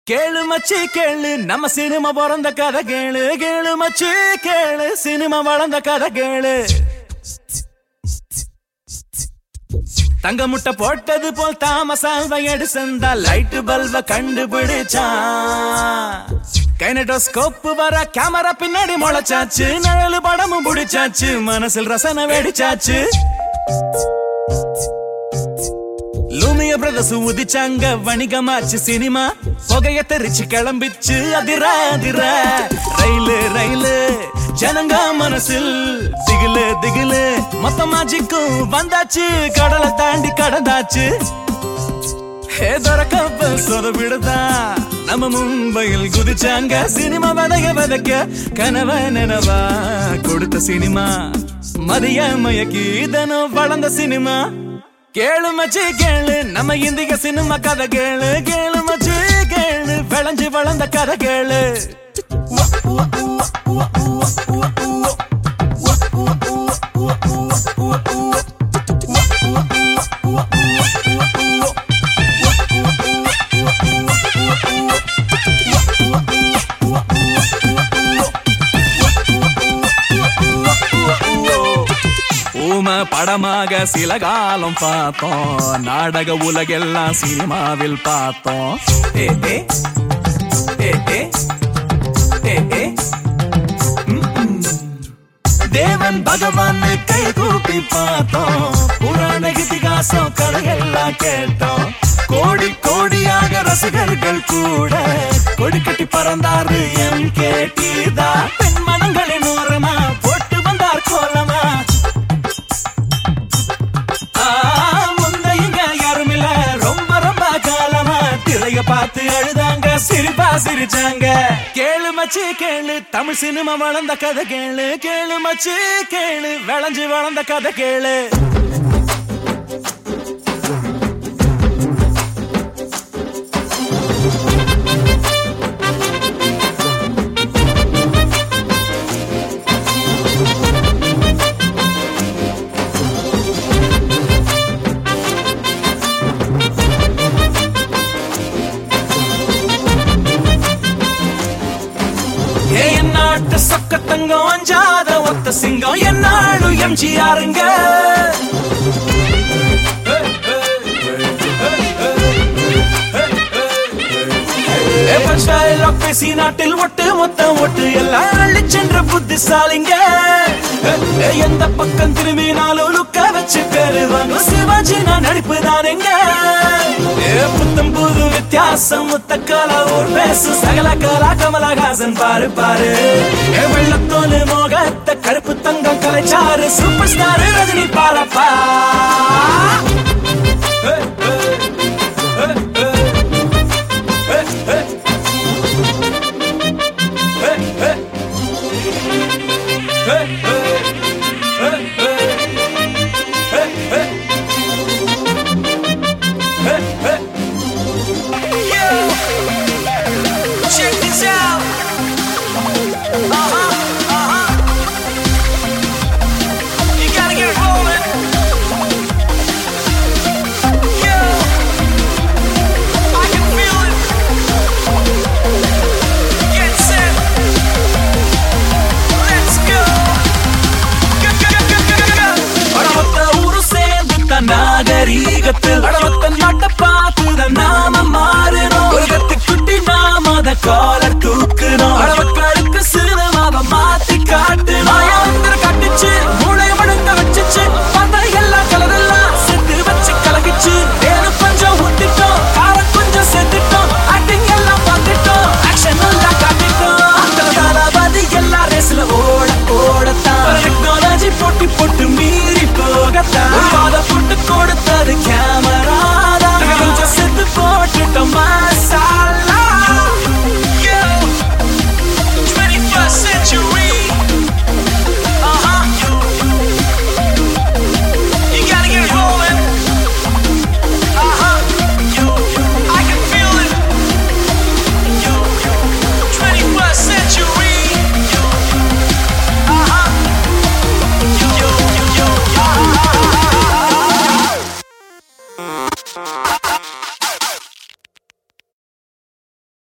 கேளு மச்சி கேளு நம்ம சினிமா பிறந்த கதை கேளு கேளு மச்சி கேளு சினிமா வளர்ந்த கதை கேளு தங்க முட்டை போட்டது போல் தாமசால்வ எடுசந்தா லைட் பல்ப கண்டுபிடிச்சான் கைனடோஸ்கோப் வர கேமரா பின்னாடி முளைச்சாச்சு நிழலு படமும் பிடிச்சாச்சு மனசில் ரசனை வெடிச்சாச்சு லூமிய பிரதர்ஸ் உதிச்சாங்க வணிகமாச்சு சினிமா புகைய தெரிச்சு கிளம்பிச்சு அதிர அதிர ரயிலு ரயிலு ஜனங்க மனசில் திகிலு திகிலு மொத்த மாஜிக்கும் வந்தாச்சு கடலை தாண்டி கடந்தாச்சு கப்பல் சொதப்பிடுதா நம்ம மும்பையில் குதிச்சாங்க சினிமா வதக வதக்க கனவ நனவா கொடுத்த சினிமா மதிய மயக்கி இதனும் வளர்ந்த சினிமா கேளு மச்சி கேளு நம்ம இந்திய சினிமா கதை கேளு கேளு மச்சி கேளு விளைஞ்சு வளர்ந்த கதை கேளு ஊம படமாக சில காலம் பார்த்தோம் நாடக உலகெல்லாம் சினிமாவில் பார்த்தோம் ஏ ஏ ஏ ஏ ஏ ஏ ம், ம். தேவன் பகவான் கை கூப்பி பார்த்தோம் புராண இதிகாசம் கதையெல்லாம் கேட்டோம் கோடி கோடியாக ரசிகர்கள் கூட கொடி கட்டி பறந்தாரு எம் கேட்டீதா பெண் மனங்களின் ஓரமா போட்டு வந்தார் கோலமா ஆ, முன்ன இங்க யாரும் இல்ல ரொம்ப ரொம்ப காலமா திரைய பார்த்து அழுதாங்க சிரிப்பா சிரிச்சாங்க கேளு மச்சி கேளு தமிழ் சினிமா வளர்ந்த கதை கேளு கேளு மச்சி கேளு விளைஞ்சு வளர்ந்த கதை கேளு ஏ என் நாட்டு சொக்க தங்கம் அஞ்சாத ஒத்த சிங்கம் என்னாடு எம்ஜிஆருங்க பேசி நாட்டில் ஒட்டு மொத்தம் ஒட்டு எல்லாம் அள்ளிச் சென்ற புத்திசாலிங்க ஏ, எந்த பக்கம் திரும்பினாலும் லுக்க வச்சு பெறுவாங்க சிவாஜி நான் நடிப்பு தானுங்க ஏ, புத்தம் புது வித்தியாசம் முத்த கலா ஒரு பேசு சகல கலா கமலஹாசன் பாரு பாரு ஏ, வெள்ளத்தோலு மோகத்த கருப்பு தங்கம் கலைச்சாரு சூப்பர் ஸ்டார் ரஜினி பாரப்பா ஏ, ஏ, ஏ, ஏ. ஏ, ஏ. ஏ, ஏ. ஏ, ஏ. ஏ, ஏ. ஏ, ஏ. Hey, hey. Yo! Check this out! Uh-huh, uh-huh. You gotta get rolling. Yo! I can feel it. Get set. Let's go. Go, go, go, go, go, go. படமொத்த ஊரு சேர்ந்து தன் நாகரீகத்தில் அட